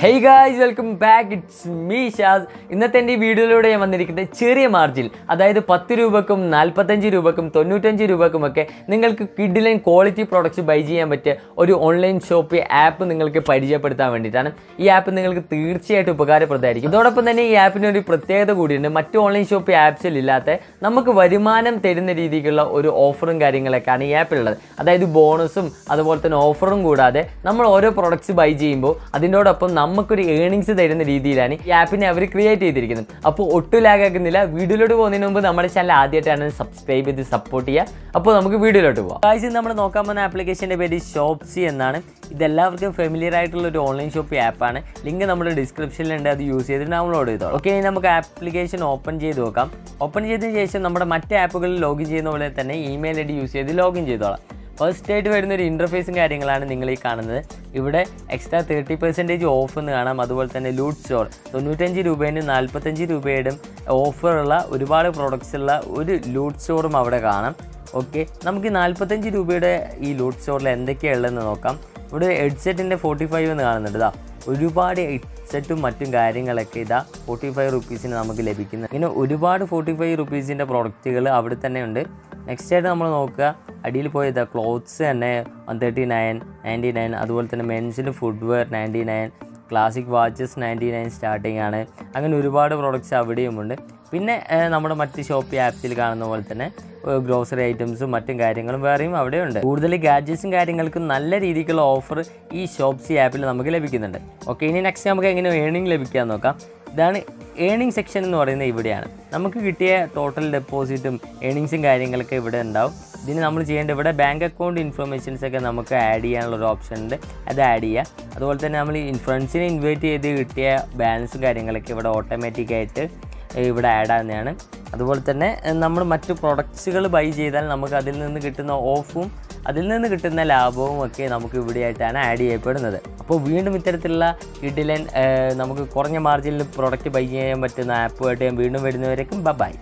hey guys welcome back it's me Shaz ഇന്നത്തെ എൻ്റെ ഈ വീഡിയോയിലൂടെ ഞാൻ വന്നിരിക്കുന്നത് ചെറിയ മാർജിൻ അതായത് പത്ത് രൂപക്കും നാൽപ്പത്തഞ്ച് രൂപക്കും തൊണ്ണൂറ്റഞ്ച് രൂപക്കും ഒക്കെ നിങ്ങൾക്ക് കിഡിലൈൻ ക്വാളിറ്റി പ്രോഡക്റ്റ്സ് ബൈ ചെയ്യാൻ പറ്റിയ ഒരു ഓൺലൈൻ ഷോപ്പ് ആപ്പ് നിങ്ങൾക്ക് പരിചയപ്പെടുത്താൻ വേണ്ടിയിട്ടാണ് ഈ ആപ്പ് നിങ്ങൾക്ക് തീർച്ചയായിട്ടും ഉപകാരപ്രദമായിരിക്കും അതോടൊപ്പം തന്നെ ഈ ആപ്പിന് ഒരു പ്രത്യേകത കൂടിയുണ്ട് മറ്റു ഓൺലൈൻ ഷോപ്പ് ആപ്സിൽ ഇല്ലാത്ത നമുക്ക് വരുമാനം തരുന്ന രീതിക്കുള്ള ഒരു ഓഫറും കാര്യങ്ങളൊക്കെയാണ് ഈ ആപ്പിലുള്ളത് അതായത് ബോണസും അതുപോലെ തന്നെ ഓഫറും കൂടാതെ നമ്മൾ ഓരോ പ്രൊഡക്ട്സ് ബൈ ചെയ്യുമ്പോൾ അതിനോടൊപ്പം നമുക്കൊരു ഏണിങ്സ് തരുന്ന രീതിയിലാണ് ഈ ആപ്പിനെ അവർ ക്രിയേറ്റ് ചെയ്തിരിക്കുന്നത് അപ്പോൾ ഒട്ടും ലാഗാക്കുന്നില്ല വീഡിയോയിലോട്ട് പോകുന്നതിന് മുമ്പ് നമ്മുടെ ചാനൽ ആദ്യമായിട്ടാണ് സബ്സ്ക്രൈബ് ചെയ്ത് സപ്പോർട്ട് ചെയ്യുക അപ്പോൾ നമുക്ക് വീഡിയോയിലോട്ട് പോകാം ഗായ്സ് നമ്മൾ നോക്കാൻ പോകുന്ന ആപ്ലിക്കേഷൻ്റെ പേര് ഷോപ്സി എന്നാണ് ഇതെല്ലാവർക്കും ഫെമിലിയർ ആയിട്ടുള്ള ഒരു ഓൺലൈൻ ഷോപ്പ് ആപ്പാണ് ലിങ്ക് നമ്മുടെ ഡിസ്ക്രിപ്ഷനിലുണ്ട് അത് യൂസ് ചെയ്ത് ഡൗൺലോഡ് ചെയ്തോളാം ഓക്കെ ഇനി നമുക്ക് ആപ്ലിക്കേഷൻ ഓപ്പൺ ചെയ്ത് നോക്കാം ഓപ്പൺ ചെയ്തതിന് ശേഷം നമ്മുടെ മറ്റ് ആപ്പുകളിൽ ലോഗിൻ ചെയ്യുന്ന പോലെ തന്നെ ഇമെയിൽ ഐ ഡി യൂസ് ചെയ്ത് ലോഗിൻ ചെയ്തോളാം ഫസ്റ്റ് ആയിട്ട് വരുന്ന ഒരു ഇൻ്റർഫേസും കാര്യങ്ങളാണ് നിങ്ങൾ ഈ കാണുന്നത് ഇവിടെ എക്സ്ട്രാ തേർട്ടി പെർസെൻറ്റേജ് ഓഫ് എന്ന് കാണാം അതുപോലെ തന്നെ ലൂട്ട് സ്റ്റോർ തൊണ്ണൂറ്റഞ്ച് രൂപേന് നാൽപ്പത്തഞ്ച് രൂപയുടെ ഓഫറുള്ള ഒരുപാട് പ്രോഡക്റ്റ്സ് ഉള്ള ഒരു ലൂട്ട് സ്റ്റോറും അവിടെ കാണാം ഓക്കെ നമുക്ക് നാൽപ്പത്തഞ്ച് രൂപയുടെ ഈ ലൂട്ട് സ്റ്റോറിൽ എന്തൊക്കെയാണ് ഉള്ളതെന്ന് നോക്കാം ഇവിടെ ഹെഡ്സെറ്റിൻ്റെ ഫോർട്ടി ഫൈവ് എന്ന് കാണുന്നുണ്ട് ഇതാ ഒരുപാട് ഹെഡ്സെറ്റും മറ്റും കാര്യങ്ങളൊക്കെ ഇതാ ഫോർട്ടി ഫൈവ് റുപ്പീസിന് നമുക്ക് ലഭിക്കുന്നു ഇങ്ങനെ ഒരുപാട് ഫോർട്ടി ഫൈവ് റുപ്പീസിൻ്റെ പ്രോഡക്റ്റുകൾ അവിടെ തന്നെ ഉണ്ട് നെക്സ്റ്റ് ആയിട്ട് നമ്മൾ നോക്കുക അടിയിൽ പോയ ഇതാ ക്ലോത്ത്സ് തന്നെ one thirty nine ninety nine അതുപോലെ തന്നെ മെൻസിന് footwear ninety nine classic watches ninety nine starting ആണ് അങ്ങനെ ഒരുപാട് പ്രോഡക്റ്റ്സ് അവിടെയുമുണ്ട് പിന്നെ ഏഹ്, നമ്മുടെ മറ്റ് ഷോപ്പ് ആപ്സിൽ കാണുന്ന പോലെ തന്നെ ഗ്രോസറി ഐറ്റംസും മറ്റും കാര്യങ്ങളും വേറെയും അവിടെയുണ്ട് കൂടുതൽ ഗാഡ്ജറ്റ്സും കാര്യങ്ങൾക്കും നല്ല രീതിക്കുള്ള ഓഫർ ഈ ഷോപ്സി ആപ്പിൽ നമുക്ക് ലഭിക്കുന്നുണ്ട് ഓക്കെ ഇനി നെക്സ്റ്റ് നമുക്ക് എങ്ങനെ ഏണിംഗ് ലഭിക്കാൻ നോക്കാം ഇതാണ് ഏണിംഗ് സെക്ഷൻ എന്ന് പറയുന്നത് ഇവിടെയാണ് നമുക്ക് കിട്ടിയ ടോട്ടൽ ഡെപ്പോസിറ്റും ഏണിങ്സും കാര്യങ്ങളൊക്കെ ഇവിടെ ഉണ്ടാവും ഇതിന് നമ്മൾ ചെയ്യേണ്ടത് ഇവിടെ ബാങ്ക് അക്കൗണ്ട് ഇൻഫർമേഷൻസ് ഒക്കെ നമുക്ക് ആഡ് ചെയ്യാനുള്ള ഒരു ഓപ്ഷൻ ഉണ്ട് അത് ആഡ് ചെയ്യുക അതുപോലെ തന്നെ നമ്മൾ ഈ ഫ്രണ്ട്സിനെ ഇൻവൈറ്റ് ചെയ്ത് കിട്ടിയ ബാലൻസും കാര്യങ്ങളൊക്കെ ഇവിടെ ഓട്ടോമാറ്റിക്കായിട്ട് ഇവിടെ ആഡ് ആകുന്നതാണ് അതുപോലെ തന്നെ നമ്മൾ മറ്റ് പ്രൊഡക്ട്സുകൾ ബൈ ചെയ്താൽ നമുക്ക് അതിൽ നിന്ന് കിട്ടുന്ന ഓഫും അതിൽ നിന്ന് കിട്ടുന്ന ലാഭവും ഒക്കെ നമുക്ക് ഇവിടെയായിട്ടാണ് ആഡ് ചെയ്യപ്പെടുന്നത് അപ്പോൾ വീണ്ടും ഇത്തരത്തിലുള്ള കിഡിലൻ നമുക്ക് കുറഞ്ഞ മാർജിനിൽ പ്രൊഡക്റ്റ് ബൈ ചെയ്യാൻ പറ്റുന്ന ആപ്പുമായിട്ട് ഞാൻ വീണ്ടും വരുന്നവരേക്കും ബൈ